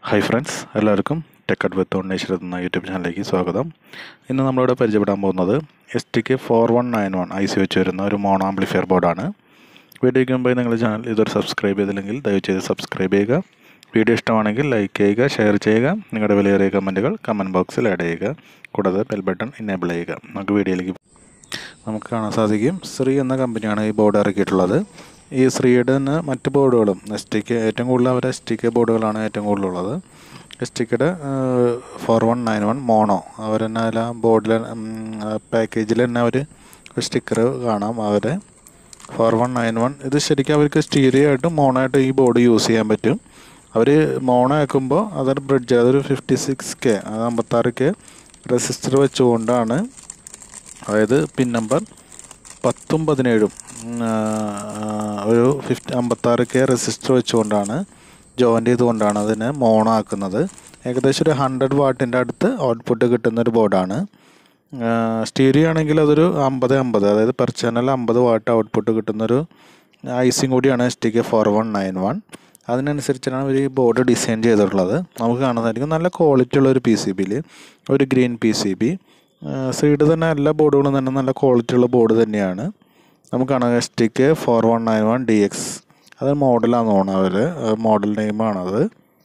Hi friends എല്ലാവർക്കും tech ad with ഉണ്ണേശ്വരത്ത് എന്ന യൂട്യൂബ് ചാനലിലേക്ക് സ്വാഗതം ഇന്ന് നമ്മളിവിടെ പരിചയപ്പെടാൻ പോകുന്നത് S TK four one nine one I C വെച്ച് വരുന്ന ഒരു മോണോ ആംപ്ലിഫയർ ബോർഡാണ് വീഡിയോയ്ക്ക് മുമ്പ് നിങ്ങളുടെ ചാനൽ ഇതൊരു സബ്സ്ക്രൈബ് ചെയ്തില്ലെങ്കിൽ ദയവുചെയ്ത് സബ്സ്ക്രൈബ് ചെയ്യുക വീഡിയോ ഇഷ്ടമാണെങ്കിൽ ലൈക്ക് ചെയ്യുക ഷെയർ ചെയ്യുക നിങ്ങളുടെ വിലയേറിയ കമൻറ്റുകൾ കമൻറ്റ് ബോക്സിൽ ആഡ് ചെയ്യുക കൂടാതെ ബെൽ ബട്ടൺ ഇനേബിൾ ചെയ്യുക നമുക്ക് വീഡിയോയിലേക്ക് നമുക്ക് കാണാൻ സാധിക്കും ശ്രീ എന്ന കമ്പനിയാണ് ഈ ബോർഡ് ഇറക്കിയിട്ടുള്ളത് ഈ ശ്രീയുടെ തന്നെ മറ്റ് ബോർഡുകളും എസ് ടിക്ക് ഏറ്റവും കൂടുതൽ അവർ എസ് ടിക്ക് ബോർഡുകളാണ് ഏറ്റവും കൂടുതലുള്ളത് എസ് ടിക്കയുടെ four one nine one mono അവർ തന്നെ അതിൽ ബോർഡിൽ പാക്കേജിൽ തന്നെ അവർ ഒരു സ്റ്റിക്കർ കാണാം അവരെ ഫോർ വൺ നയൻ വൺ ഇത് ശരിക്കും അവർക്ക് സ്റ്റീരിയോ ആയിട്ടും മോണോ ആയിട്ടും ഈ ബോർഡ് യൂസ് ചെയ്യാൻ പറ്റും അവർ മോണോ ആക്കുമ്പോൾ അതൊരു ബ്രിഡ്ജ് അതൊരു ഫിഫ്റ്റി സിക്സ് കെ അത് അമ്പത്താറ് കെ റെസിസ്റ്റർ വെച്ചുകൊണ്ടാണ് അതായത് പിൻ നമ്പർ പത്തും പതിനേഴും ഉം, ആ, ഒരു ഫിഫ്റ്റി അമ്പത്താറ് കെ റെസിസ്റ്റർ വെച്ചുകൊണ്ടാണ് ജോയിൻ്റ് ചെയ്തുകൊണ്ടാണ് അതിനെ മോണോ ആക്കുന്നത് ഏകദേശം ഒരു ഹൺഡ്രഡ് വാട്ടിൻ്റെ അടുത്ത് ഔട്ട്പുട്ട് കിട്ടുന്ന ഒരു ബോർഡാണ് സ്റ്റീരിയോ ആണെങ്കിൽ അതൊരു അമ്പത് അമ്പത് അതായത് പെർ ചാനൽ അമ്പത് വാട്ട് ഔട്ട്പുട്ട് കിട്ടുന്നൊരു ഐസിങ് കൂടിയാണ് S T K four one nine one അതിനനുസരിച്ചാണ് ഇവർ ഈ ബോർഡ് ഡിസൈൻ ചെയ്തിട്ടുള്ളത് നമുക്ക് കാണുന്നതായിരിക്കും നല്ല ക്വാളിറ്റി ഉള്ള ഒരു പി സി ബിയിൽ ഒരു green P C B side തന്നെ എല്ലാ ബോർഡുകളും തന്നെ നല്ല ക്വാളിറ്റി ഉള്ള ബോർഡ് തന്നെയാണ് നമുക്ക് കാണാം S T K four one nine one D X അത് മോഡലാണെന്ന് തോന്നുന്നു അവർ മോഡൽ നെയിമാണത്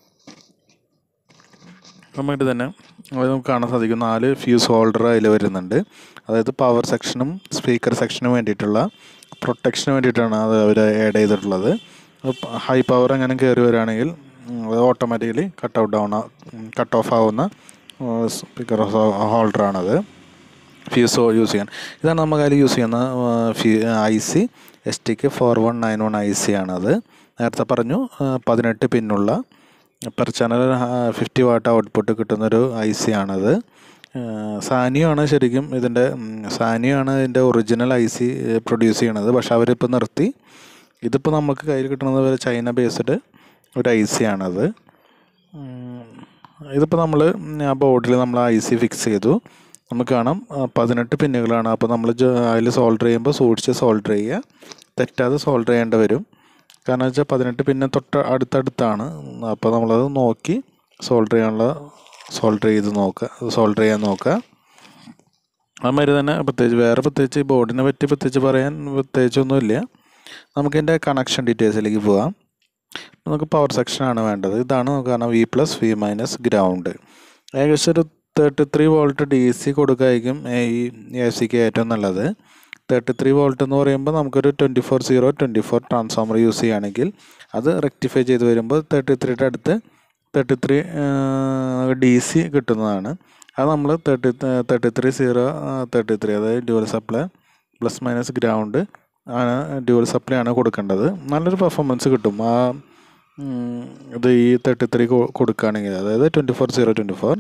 നമുക്ക് തന്നെ അത് നമുക്ക് കാണാൻ സാധിക്കും നാല് ഫ്യൂസ് ഹോൾഡർ അതിൽ വരുന്നുണ്ട് അതായത് പവർ സെക്ഷനും സ്പീക്കർ സെക്ഷനും വേണ്ടിയിട്ടുള്ള പ്രൊട്ടക്ഷന് വേണ്ടിയിട്ടാണ് അത് അവർ ആഡ് ചെയ്തിട്ടുള്ളത് ഹൈ പവർ എങ്ങനെ കയറി വരികയാണെങ്കിൽ ഉം, അത് ഓട്ടോമാറ്റിക്കലി കട്ട് ഔട്ട് ആവുന്ന കട്ട് ഓഫ് ആവുന്ന സ്പീക്കർ ഹോൾഡറാണത് ഫ്യൂസ് യൂസ് ചെയ്യാൻ ഇതാണ് നമുക്ക് അതിൽ യൂസ് ചെയ്യുന്ന few I C S TK four one nine one I C ആണത് നേരത്തെ പറഞ്ഞു ആ, പതിനെട്ട് പിന്നുള്ള per channel fifty watt output കിട്ടുന്നൊരു ഐ സി ആണത് സാനിയോ ആണ് ശരിക്കും ഇതിൻ്റെ സാനിയോ ആണ് ഇതിൻ്റെ ഒറിജിനൽ ഐ സി പ്രൊഡ്യൂസ് ചെയ്യണത് പക്ഷെ അവരിപ്പോൾ നിർത്തി ഇതിപ്പോൾ നമുക്ക് കയ്യിൽ കിട്ടുന്നത് ഒരു ചൈന ബേസ്ഡ് ഒരു ഐ സി ആണത് ഉം, ഇതിപ്പോൾ നമ്മൾ ആ ബോർഡിൽ നമ്മൾ ഐ സി ഫിക്സ് ചെയ്തു നമുക്ക് കാണാം ആ, പതിനെട്ട് പിന്നുകളാണ് അപ്പോൾ നമ്മൾ അതിൽ സോൾഡർ ചെയ്യുമ്പോൾ സൂക്ഷിച്ച് സോൾഡർ ചെയ്യുക തെറ്റാതെ സോൾഡർ ചെയ്യേണ്ടി വരും കാരണം വെച്ചാൽ പതിനെട്ട് പിന്നെ തൊട്ട് അടുത്തടുത്താണ് അപ്പോൾ നമ്മളത് നോക്കി സോൾഡർ ചെയ്യാനുള്ള സോൾഡർ ചെയ്ത് നോക്കുക സോൾഡർ ചെയ്യാൻ നോക്കുക അതുമാതിരി തന്നെ പ്രത്യേകിച്ച് വേറെ പ്രത്യേകിച്ച് ഈ ബോർഡിനെ പറ്റി പ്രത്യേകിച്ച് പറയാൻ പ്രത്യേകിച്ചൊന്നുമില്ല നമുക്ക് ഇതിൻ്റെ കണക്ഷൻ ഡീറ്റെയിൽസിലേക്ക് പോകാം നമുക്ക് പവർ സെക്ഷനാണ് വേണ്ടത് ഇതാണ് നമുക്ക് കാണാം V plus V minus ground ഏകദേശം ഒരു thirty three volt D C കൊടുക്കായിരിക്കും ഈ എ സിക്ക് ഏറ്റവും നല്ലത് തേർട്ടി ത്രീ വോൾട്ട് എന്ന് പറയുമ്പോൾ നമുക്കൊരു twenty four zero twenty four transformer use ചെയ്യുകയാണെങ്കിൽ അത് റെക്ടിഫൈ ചെയ്ത് വരുമ്പോൾ തേർട്ടി ത്രീയുടെ അടുത്ത് തേർട്ടി ത്രീ ഡി സി കിട്ടുന്നതാണ് അത് നമ്മൾ thirty thirty three zero thirty three അതായത് dual supply plus minus ground ആണ് ഡ്യുവൽ സപ്ലൈ ആണ് കൊടുക്കേണ്ടത് നല്ലൊരു പെർഫോമൻസ് കിട്ടും ആ ഉം, ഇത് ഈ തേർട്ടി ത്രീ കൊടുക്കുകയാണെങ്കിൽ അതായത് twenty four zero twenty four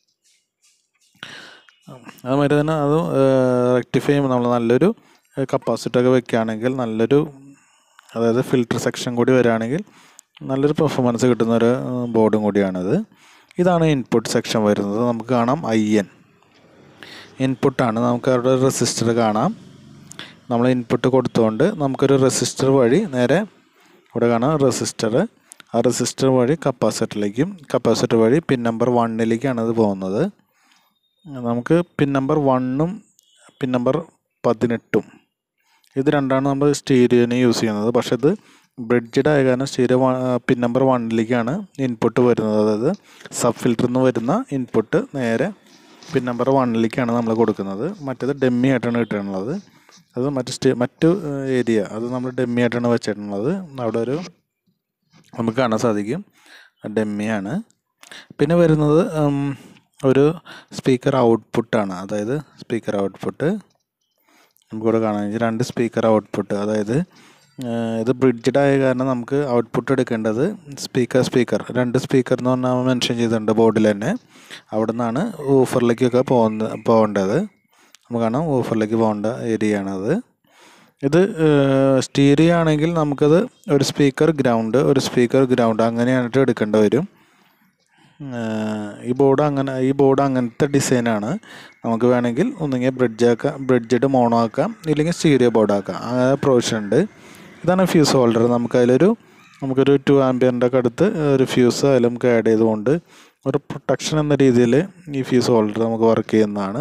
അതുമാതിരി തന്നെ അത് റെക്ടിഫൈ ചെയ്യുമ്പോൾ നമ്മൾ നല്ലൊരു കപ്പാസിറ്റി ഒക്കെ വെക്കുകയാണെങ്കിൽ നല്ലൊരു അതായത് ഫിൽട്ടർ സെക്ഷൻ കൂടി വരികയാണെങ്കിൽ നല്ലൊരു പെർഫോമൻസ് കിട്ടുന്ന ഒരു ബോർഡും കൂടിയാണിത് ഇതാണ് ഇൻപുട്ട് സെക്ഷൻ വരുന്നത് നമുക്ക് കാണാം ഐ എൻ ഇൻപുട്ടാണ് നമുക്ക് അവിടെ റെസിസ്റ്റർ കാണാം നമ്മൾ ഇൻപുട്ട് കൊടുത്തുകൊണ്ട് നമുക്കൊരു റെസിസ്റ്റർ വഴി നേരെ ഇവിടെ കാണാം റെസിസ്റ്റർ ആ റെസിസ്റ്റർ വഴി കപ്പാസിറ്ററിലേക്കും കപ്പാസിറ്റർ വഴി പിൻ നമ്പർ വണ്ണിലേക്കാണ് ഇത് പോകുന്നത് നമുക്ക് പിൻ നമ്പർ വണ്ണും പിൻ നമ്പർ പതിനെട്ടും ഇത് രണ്ടാണ് നമ്മൾ സ്റ്റീരിയോന് യൂസ് ചെയ്യുന്നത് പക്ഷേ ഇത് ബ്രിഡ്ജഡ് ആയ കാരണം സ്റ്റീരിയോ പിൻ നമ്പർ വണ്ണിലേക്കാണ് ഇൻപുട്ട് വരുന്നത് അതായത് സബ് ഫിൽറ്ററിൽ നിന്ന് വരുന്ന ഇൻപുട്ട് നേരെ പിൻ നമ്പർ വണ്ണിലേക്കാണ് നമ്മൾ കൊടുക്കുന്നത് മറ്റേത് ഡെമ്മി ആയിട്ടാണ് കിട്ടുന്നത് അത് മറ്റ് സ്റ്റേ മറ്റു ഏരിയ അത് നമ്മൾ ഡെമ്മി ആയിട്ടാണ് വെച്ചിട്ടുള്ളത് അവിടെ ഒരു നമുക്ക് കാണാൻ സാധിക്കും ഡെമ്മിയാണ് പിന്നെ വരുന്നത് ഉം, ഒരു സ്പീക്കർ ഔട്ട്പുട്ടാണ് അതായത് സ്പീക്കർ ഔട്ട്പുട്ട് നമുക്കിവിടെ കാണാൻ കഴിയും രണ്ട് സ്പീക്കർ ഔട്ട്പുട്ട് അതായത് ഏഹ്, ഇത് ബ്രിഡ്ജഡ് ആയ കാരണം നമുക്ക് ഔട്ട്പുട്ട് എടുക്കേണ്ടത് സ്പീക്കർ സ്പീക്കർ രണ്ട് സ്പീക്കർ എന്ന് പറഞ്ഞാൽ മെൻഷൻ ചെയ്തിട്ടുണ്ട് ബോർഡിൽ തന്നെ അവിടെ നിന്നാണ് ഊഫറിലേക്കൊക്കെ പോകുന്ന പോകേണ്ടത് നമുക്ക് കാണാം ഊഫറിലേക്ക് പോകേണ്ട ഏരിയ ആണത് ഇത് സ്റ്റീരിയോ ആണെങ്കിൽ നമുക്കത് ഒരു സ്പീക്കർ ഗ്രൗണ്ട് ഒരു സ്പീക്കർ ഗ്രൗണ്ട് അങ്ങനെയായിട്ട് എടുക്കേണ്ടി വരും ഏഹ് ഈ ബോർഡ് അങ്ങനെ ഈ ബോർഡ് അങ്ങനത്തെ ഡിസൈനാണ് നമുക്ക് വേണമെങ്കിൽ ഒന്നുകിൽ ബ്രിഡ്ജ് ആക്കാം ബ്രിഡ്ജഡ് മോണോ ആക്കാം ഇല്ലെങ്കിൽ സ്റ്റീരിയോ ബോർഡ് ആക്കാം അങ്ങനെ പ്രൊവിഷൻ ഉണ്ട് ഇതാണ് ഫ്യൂസ് ഹോൾഡർ നമുക്ക് അതിലൊരു നമുക്കൊരു ടു ആംബിയറിൻ്റെ ഒക്കെ അടുത്ത് ഒരു ഫ്യൂസ് അതിൽ നമുക്ക് ആഡ് ചെയ്തുകൊണ്ട് ഒരു പ്രൊട്ടക്ഷൻ എന്ന രീതിയിൽ ഈ ഫ്യൂസ് ഹോൾഡർ നമുക്ക് വർക്ക് ചെയ്യുന്നതാണ്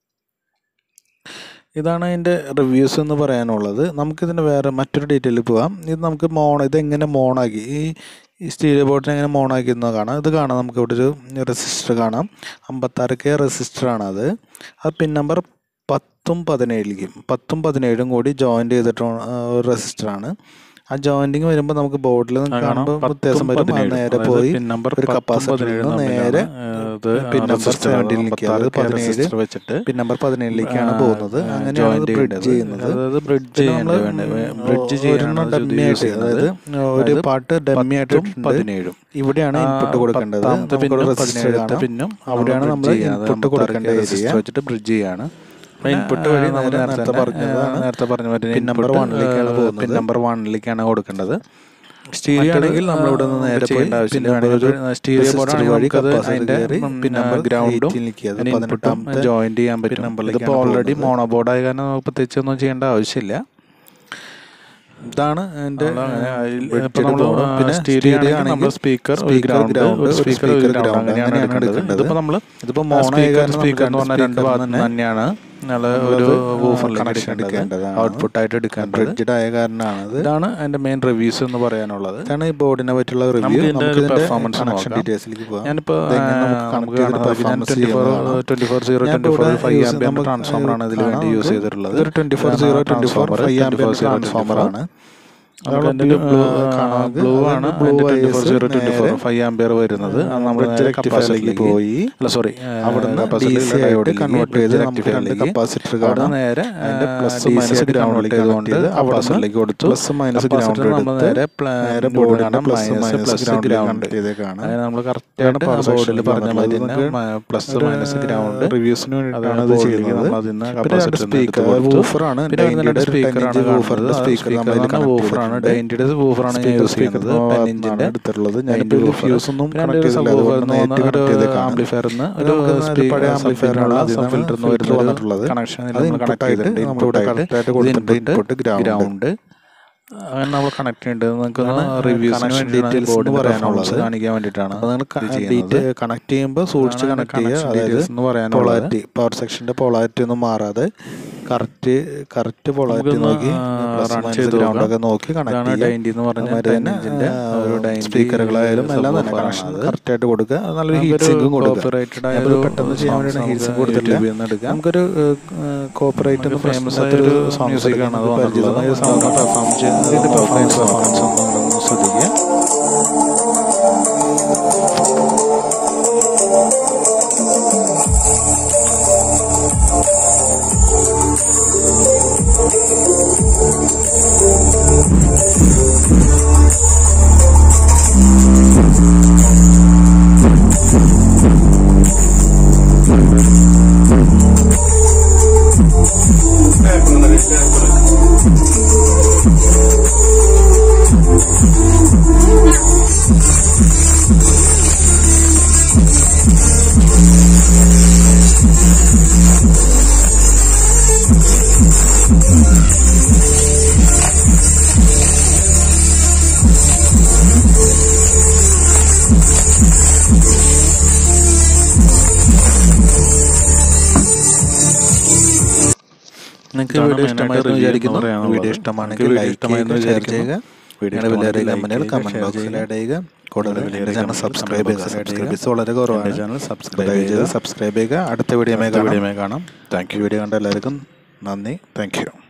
ഇതാണ് അതിൻ്റെ റിവ്യൂസ് എന്ന് പറയാനുള്ളത് നമുക്കിതിന് വേറെ മറ്റൊരു ഡീറ്റെയിലിൽ പോകാം ഇത് നമുക്ക് മോൺ ഇത് എങ്ങനെ മോണാക്കി ഈ ഈ സ്റ്റീരിയോ ബോർഡിനെ എങ്ങനെ മോണാക്കി എന്ന് കാണാം ഇത് കാണാം നമുക്ക് ഇവിടെ ഒരു റെസിസ്റ്റർ കാണാം അമ്പത്താറ് കെ റെസിസ്റ്ററാണ് അത് അത് പിൻ നമ്പർ പത്തും പതിനേഴിലേക്കും പത്തും പതിനേഴും കൂടി ജോയിൻ്റ് ചെയ്തിട്ടുള്ള ഒരു റെസിസ്റ്ററാണ് ആ ജോയിൻറ്റിങ് വരുമ്പോൾ നമുക്ക് ബോർഡിൽ കാണുമ്പോൾ വ്യത്യാസം വരും അത് നേരെ പോയി ഒരു കപ്പാസിറ്റർ നേരെ പിൻ നമ്പർ സെവൻറ്റീനിലേക്ക് അതായത് പതിനേഴ് വെച്ചിട്ട് പിൻ നമ്പർ പതിനേഴിലേക്കാണ് പോകുന്നത് അങ്ങനെയാണ് ബ്രിഡ്ജ് ചെയ്യുന്നത് അതായത് ബ്രിഡ്ജ് നമ്മള് ബ്രിഡ്ജ് ഒരെണ്ണം ഡമ്മി ആയിട്ട് അതായത് ഒരു പാട്ട് ഡമ്മി ആയിട്ട് ഇട്ടിട്ടുണ്ട്. പതിനേഴും ഇവിടെയാണ് ഇൻപുട്ട് കൊടുക്കേണ്ടത് പത്താമത്തെ നമുക്കൊരു പിന്നും resistor പതിനേഴത്തെ കാണാം. പിന്നും അവിടെയാണ് നമ്മൾ ഇൻപുട്ട് കൊടുക്കേണ്ട ഏരിയ വെച്ചിട്ട് ബ്രിഡ്ജ് ചെയ്യാണ് ഇൻപുട്ട് വഴി നമ്മൾ നേരെ നേരത്തെ നേരത്തെ പറഞ്ഞതാണ് നേരത്തെ പറഞ്ഞ പോലെ പിൻ നമ്പർ വണ്ണിലേക്കാണ് പോകുന്നത്. പിൻ നമ്പർ വണ്ണിലേക്കാണ് കൊടുക്കേണ്ടത് സ്റ്റീരിയോ ആണെങ്കിൽ നമ്മൾ ഇവിടെ നിന്ന് നേരെ പോയി ചെയ്യേണ്ട പിൻ ആവശ്യമില്ല നമ്പർ ഒരു സ്റ്റീരിയോ resistor ബോർഡ് വഴി വഴി capacitor അതിന്റെ കയറി പിൻ നമ്പർ ഗ്രൗണ്ടും എയ്റ്റീനിലേക്ക് അത് ഇൻപുട്ടും പതിനെട്ടാമത്തെ ജോയിന്റ് ചെയ്യാൻ പിൻ പറ്റും നമ്പറിലേക്കാണ് ഇതിപ്പോൾ ഓൾറെഡി പോകുന്നത്. മോണോ ബോർഡ് ആയ കാരണം നമുക്ക് പ്രത്യേകിച്ച് ഒന്നും ചെയ്യേണ്ട ആവശ്യമില്ല ഇതാണ് എൻ്റെ ഇപ്പോൾ നമ്മൾ പിന്നെ സ്റ്റീരിയോ ആണെങ്കിൽ നമ്മൾ സ്പീക്കർ ഗ്രൗണ്ട് സ്പീക്കർ ഗ്രൗണ്ട് അങ്ങനെയാണ് എടുക്കേണ്ടത് ഇതിപ്പോൾ നമ്മൾ ഇതിപ്പോൾ മോണോ മോണോ സ്പീക്കർ എന്ന് പറഞ്ഞാൽ രണ്ട് ഭാഗത്ത് തന്നെയാണ് നമ്മൾ ഒരു വൂഫറിലേക്ക് കണക്ഷൻ എടുക്കേണ്ടത് എടുക്കേണ്ടത് ഔട്ട്പുട്ട് ആയിട്ട് എടുക്കേണ്ടത് ബ്രിഡ്ജഡ് ആയ കാരണമാണത് ഇതാണ് അതിന്റെ മെയിൻ റിവ്യൂസ് എന്ന് പറയാനുള്ളത് ഇതാണ് ഈ ബോർഡിനെ പറ്റിയുള്ള റിവ്യൂ നമുക്ക് ഇതിന്റെ നമുക്ക് ഒരു ഇതിന്റെ performance കണക്ഷൻ നോക്കാം. ഡീറ്റെയിൽസിലേക്ക് പോകാം ഞാനിപ്പോൾ ഇതെങ്ങനെ നമുക്ക് connect ചെയ്ത് performance ചെയ്യുന്നതാണ്. ട്വന്റി ഫോർ സീറോ ഞാൻ ട്വന്റി ഫോർ ഇവിടെ ഫൈവ് use- ആംബിയർ നമുക്ക് ട്രാൻസ്ഫോമർ ആണ് ഇതിൽ വേണ്ടി കാണാം യൂസ് നമുക്ക് ചെയ്തിട്ടുള്ളത് ഇതൊരു twenty four zero twenty four five ampere transformer ആണ് നമുക്ക് അതിന്റെ ബ്ലൂ ആണ് twenty four zero twenty four five ampere വരുന്നത് അത് നമ്മൾ റെക്ടിഫയറിലേക്ക് പോയി അല്ല സോറി അവിടുന്ന് ഡി സി ആയിട്ട് കൺവേർട്ട് ചെയ്ത് നമുക്ക് രണ്ട് കപ്പാസിറ്റർ അവിടെ കാണാം നേരെ അതിന്റെ പ്ലസ് DC മൈനസ് ആയിട്ട് ഗ്രൗണ്ടിലേക്ക് convert ചെയ്തുകൊണ്ട് ചെയ്തുകൊണ്ട് കപ്പാസിറ്ററിലേക്ക് കൊടുത്തു പ്ലസ് മൈനസ് കപ്പാസിറ്റർ ഗ്രൗണ്ട് നമ്മൾ എടുത്ത് നേരെ നേരെ ബോർഡ് ബോർഡിന്റെ കാണാം plus minus minus plus ground ground connect ചെയ്തേക്കാണ് അങ്ങനെ നമ്മൾ ഇതാണ് കറക്റ്റായിട്ട് power section ബോർഡിൽ പറഞ്ഞ പറഞ്ഞത്. മാതിരി നമുക്ക് തന്നെ പ്ലസ് മൈനസ് ഗ്രൗണ്ട് റിവ്യൂസിന് വേണ്ടിയിട്ടാണ് അതാണ് ഇത് ഇത് ചെയ്യുന്നത് നമ്മൾ അതിന് പിന്നെ രണ്ട് സ്പീക്കർ വൂഫറാണ് പിന്നെ അതിന്റെ സ്പീക്കറാണ് വൂഫറിന്റെ സ്പീക്കർ നമ്മൾ വൂഫറാണ് ഡൈൻറ്റിയുടെ വൂഫറാണ് ഞാൻ യൂസ് ചെയ്യുന്നത് ടെൻ ഇഞ്ചിന്റെ എടുത്തിട്ടുള്ളത് ഞാൻ ഞാനിപ്പോൾ ഫ്യൂസ് ഒന്നും കണക്ട് ചെയ്തില്ല ഒരു ആംപ്ലിഫയറിന് ഒരു പഴയ ആംപ്ലിഫയറിനുള്ള ഫിൽറ്റർ ഫിൽറ്റർ വന്നിട്ടുള്ളത് കണക്ഷൻ അത് ഇൻപുട്ട് ആയിട്ട് നമ്മളിവിടെ കറക്റ്റ് ആയിട്ട് കൊടുത്തിട്ടുണ്ട് ഇൻപുട്ട് ഗ്രൗണ്ട് ഗ്രൗണ്ട് അങ്ങനെ നമ്മൾ കണക്ട് ചെയ്യേണ്ടത് നിങ്ങൾക്ക് റിവ്യൂസിന് connection വേണ്ടിയിട്ടാണ് details ബോർഡിന്റെ എന്ന് പറയാനുള്ളത് പറയാനുള്ളത്. കാണിക്കാൻ വേണ്ടിയിട്ടാണ് അപ്പോൾ നിങ്ങൾ ഇത് ചെയ്യുന്നത്. കണക്ട് ചെയ്യുമ്പോൾ സൂക്ഷിച്ച് അതാണ് കണക്ട് ചെയ്യുക connection അതായത് details എന്ന് പറയാനുള്ളത്. പൊളാരിറ്റി പവർ സെക്ഷന്റെ പൊളാരിറ്റി ഒന്നും മാറാതെ കറക്റ്റ് കറക്റ്റ് പൊളാരിറ്റി നമുക്കൊന്ന്, നോക്കി ആ, പ്ലസ് run മൈനസ് ചെയ്ത് ഗ്രൗണ്ട് നോക്കാം. ഒക്കെ നോക്കി കണക്ട് ഇതാണ് ഡൈൻഡി എന്ന് പറഞ്ഞ അതുമാതിരി തന്നെ, ഡൈൻഡിന്റെ ഒരു ഡൈൻഡി സ്പീക്കറുകളായാലും എല്ലാം തന്നെ subwoofer കണക്ഷൻ ആണ്. കറക്റ്റ് ആയിട്ട് കൊടുക്കുക അത് നല്ലൊരു നമുക്കൊരു ഹീറ്റ് സിങ്കും കൊടുക്കുക cooperated ആയ ഞാനിപ്പോൾ ഒരു പെട്ടെന്ന് ചെയ്യാൻ songs വേണ്ടിയാണ് ഹീറ്റ് സിങ്ക് നമുക്ക് കൊടുത്തില്ല YouTube ൽ നിന്ന് എടുക്കാം. നമുക്കൊരു കോപ്പറേറ്റ് നമുക്ക് ഫേമസ് famous ആയിട്ടൊരു ആയൊരു സോങ്സ് music ആണ് അത് പരിചിതമായ വന്നിട്ടുള്ളത്. സോങ് നമുക്ക് perform ചെയ്യുന്നത് ഇതിന്റെ പെർഫോമൻസ് നോക്കാം. പെർഫോമൻസ് ഒന്നും ശ്രദ്ധിക്കുക നിങ്ങൾക്ക് ഇതാണ് വീഡിയോ main ഇഷ്ടമായെന്ന് ആയിട്ട് വിചാരിക്കുന്നു review എന്ന് വീഡിയോ പറയാനുള്ളത്. ഇഷ്ടമാണെങ്കിൽ വീഡിയോ ലൈക്ക് ഇഷ്ടമായെന്ന് ചെയ്യുക ഷെയർ വിചാരിക്കുന്നു. ചെയ്യുക വീഡിയോ നിങ്ങളുടെ വിലയേറിയ ഇഷ്ടമാണെങ്കിൽ കമന്റുകൾ like കമന്റ് ചെയ്യുക, ബോക്സിൽ share ആഡ് ചെയ്യുക കൂടുതൽ കൂടുതൽ എൻ്റെ ചാനൽ സബ്സ്ക്രൈബ് ചെയ്യുക സബ്സ്ക്രൈബേഴ്സ് വളരെ കുറവാണ് എൻ്റെ ചാനൽ സബ്സ്ക്രൈബ് ദയവ് ചെയ്ത് ചെയ്യുക സബ്സ്ക്രൈബ് ചെയ്യുക അടുത്ത വീഡിയോ അടുത്ത വീഡിയോ കാണാം താങ്ക് യു വീഡിയോ കണ്ട എല്ലാവർക്കും നന്ദി താങ്ക് യു